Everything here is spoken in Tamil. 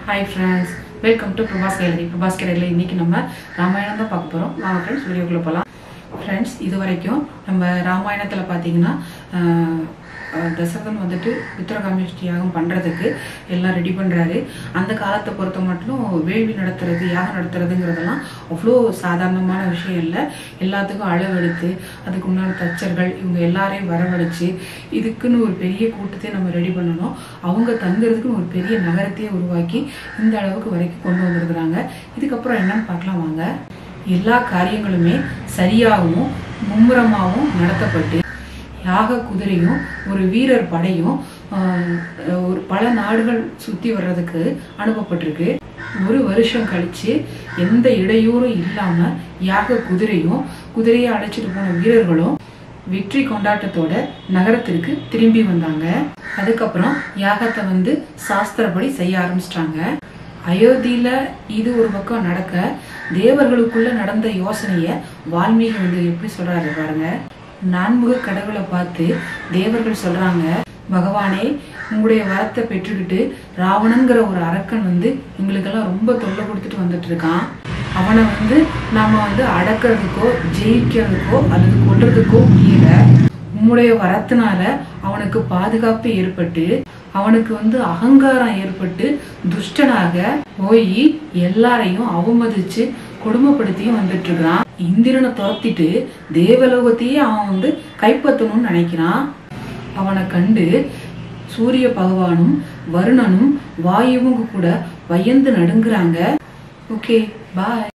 hi friends welcome to Prabhas gallery Prabhas கேலரியில் இன்றைக்கி நம்ம ராமாயணம் தான் பார்க்க போகிறோம் வாங்க ஃப்ரெண்ட்ஸ் வீடியோக்குள்ளே போகலாம் ஃப்ரெண்ட்ஸ் இது வரைக்கும் நம்ம ராமாயணத்தில் பார்த்தீங்கன்னா ஆஹ், ஆஹ், தசரதன் வந்துட்டு புத்திரகாமேஷ்டி யாகம் பண்ணுறதுக்கு எல்லாம் ரெடி பண்ணுறாரு அந்த காலத்தை பொறுத்த மட்டும் வேள்வி நடத்துறது யாகம் நடத்துறதுங்கிறதெல்லாம் அவ்வளோ சாதாரணமான விஷயம் இல்லை எல்லாத்துக்கும் அளவெடுத்து அதுக்கு உண்டான தச்சர்கள் இவங்க எல்லாரையும் வரவழைச்சு இதுக்குன்னு ஒரு பெரிய கூட்டத்தை நம்ம ரெடி பண்ணணும் அவங்க தங்குறதுக்குன்னு ஒரு பெரிய நகரத்தையே உருவாக்கி இந்த அளவுக்கு வரைக்கும் கொண்டு வந்திருக்கிறாங்க இதுக்கப்புறம் என்னன்னு பார்க்கலாம் வாங்க எல்லா காரியங்களுமே சரியாகவும் மும்முரமாகவும் நடத்தப்பட்டு யாக குதிரையும் ஒரு வீரர் படையும் ஆஹ், ஒரு பல நாடுகள் சுற்றி வர்றதுக்கு அனுப்பப்பட்டிருக்கு ஒரு வருஷம் கழிச்சு எந்த இடையூறும் இல்லாம யாக குதிரையும் குதிரையை அழைச்சிட்டு போன வீரர்களும் வெற்றி கொண்டாட்டத்தோட நகரத்திற்கு திரும்பி வந்தாங்க அதுக்கப்புறம் யாகத்தை வந்து சாஸ்திரப்படி செய்ய ஆரம்பிச்சிட்டாங்க அயோத்தியில இது ஒரு பக்கம் நடக்க தேவர்களுக்குள்ள நடந்த யோசனைய வால்மீகி வந்து எப்படி சொல்றாரு பாருங்க நான்முக கடவுளை பார்த்து தேவர்கள் சொல்றாங்க பகவானே உங்களுடைய வரத்தை பெற்றுக்கிட்டு ராவணங்கிற ஒரு அரக்கன் வந்து எங்களுக்கெல்லாம் ரொம்ப தொல்லை கொடுத்துட்டு வந்துட்டு இருக்கான் அவனை வந்து நாம வந்து அடக்கிறதுக்கோ ஜெயிக்கிறதுக்கோ அல்லது கொல்றதுக்கோ முடியல உம்முடைய வரத்தினால அவனுக்கு பாதுகாப்பு ஏற்பட்டு அவனுக்கு வந்து அகங்காரம் ஏற்பட்டு துஷ்டனாக போய் எல்லாரையும் அவமதிச்சு கொடுமைப்படுத்தியும் வந்துட்டு இருக்கிறான் இந்திரனை துரத்திட்டு தேவலோகத்தையே அவன் வந்து கைப்பற்றணும்னு நினைக்கிறான் அவனை கண்டு சூரிய பகவானும் வருணனும் வாயுவும் கூட பயந்து நடுங்குறாங்க ஓகே பாய்